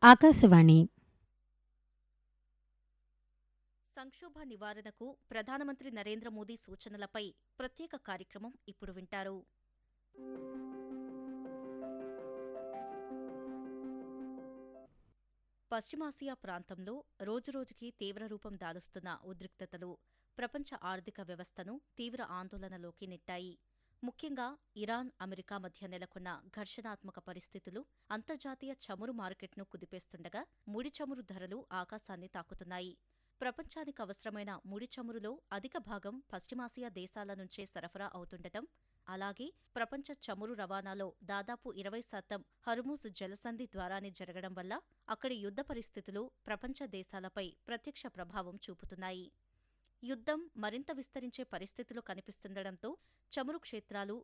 ఆకాశవాణి సంక్షోభ నివారణకు ప్రధానమంత్రి నరేంద్ర మోదీ సూచనలపై ప్రత్యేక కార్యక్రమం ఇప్పుడు వింటారు పశ్చిమాసియా ప్రాంతంలో రోజురోజుకి తీవ్ర రూపం దాలుస్తున్న ఉద్రిక్తతలు ప్రపంచ ఆర్థిక వ్యవస్థను తీవ్ర ఆందోళనలోకి నెట్టాయి ముఖ్యంగా ఇరాన్ అమెరికా మధ్య నెలకొన్న ఘర్షణాత్మక పరిస్థితులు అంతర్జాతీయ చమురు మార్కెట్ను కుదిపేస్తుండగా ముడి చమురు ధరలు ఆకాశాన్ని తాకుతున్నాయి ప్రపంచానికి అవసరమైన ముడి చమురులో అధిక భాగం పశ్చిమాసియా దేశాల నుంచే సరఫరా అవుతుండటం అలాగే ప్రపంచ చమురు రవాణాలో దాదాపు ఇరవై శాతం హర్మూజ్ జలసంధి ద్వారానే జరగడం వల్ల అక్కడి యుద్ధ పరిస్థితులు ప్రపంచ దేశాలపై ప్రత్యక్ష ప్రభావం చూపుతున్నాయి యుద్ధం మరింత విస్తరించే పరిస్థితులు కనిపిస్తుండటంతో చమురు క్షేత్రాలు